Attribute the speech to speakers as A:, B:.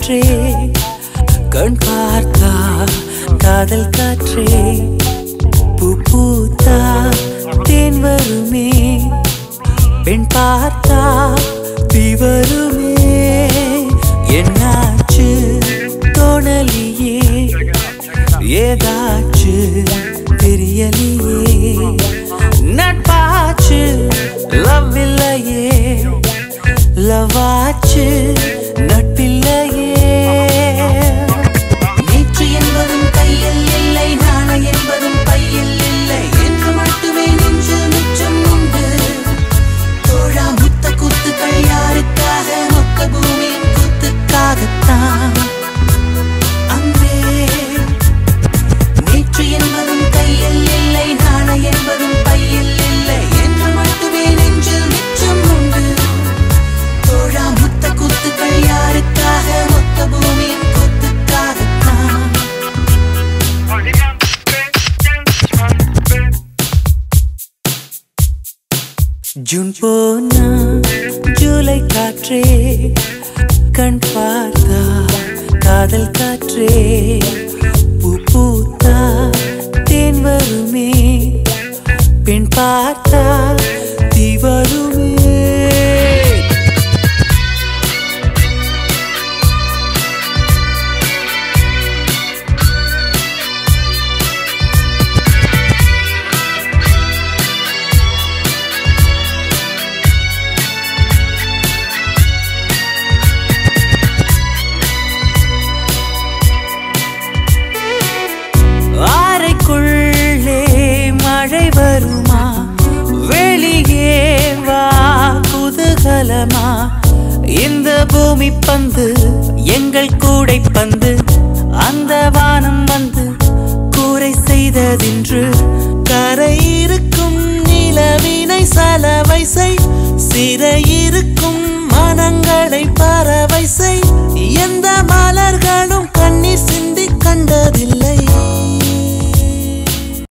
A: காற்றே கண் பார்த்தா காதல் காற்றே பூ பூத்தா தேன் வருமே பெண் பார்த்தா தீ வருமே என்னாச்சு தோணலியே ஏதாச்சு தெரியலையே நட்பாச்சு லவ் இல்லையே லவாச்சு நட்பில்லையே நேற்று என்பதும் கையில் இல்லை நாளை என்பதும் பையில் இல்லை என்று மட்டுமே நெஞ்சு மிச்சம் உண்டு தோழா முத்த குத்துக்கள் யாருக்காக மொத்த பூமியின் குத்துக்காகத்தான் அன்பே நேற்று என்பதும் கையில் இல்லை நாளை என்பதும் பையில் இல்லை என்று மட்டுமே நெஞ்சில் மிச்சம் உண்டு தோழா முத்த குத்துக்கள் யாருக்காக மொத்த பூமியின் குத்துக்காகத்தான் ஜூன் போனா ஜூலை காற்றே கண் பார்த்தா காதல் காற்றே பூ பூத்தா தேன் வருமே பெண் பார்த்தா தீ வருமே அறைக்குள்ளே மழை வருமா வெளியே வா குதூகலமா இந்த பூமி பந்து எங்கள் கூடை பந்து அந்த வானம் வந்து கூரை செய்ததென்று கரை இருக்கும் நிலவினை சலவை செய் சிறையிருக்கும் மனங்களை பறவை செய்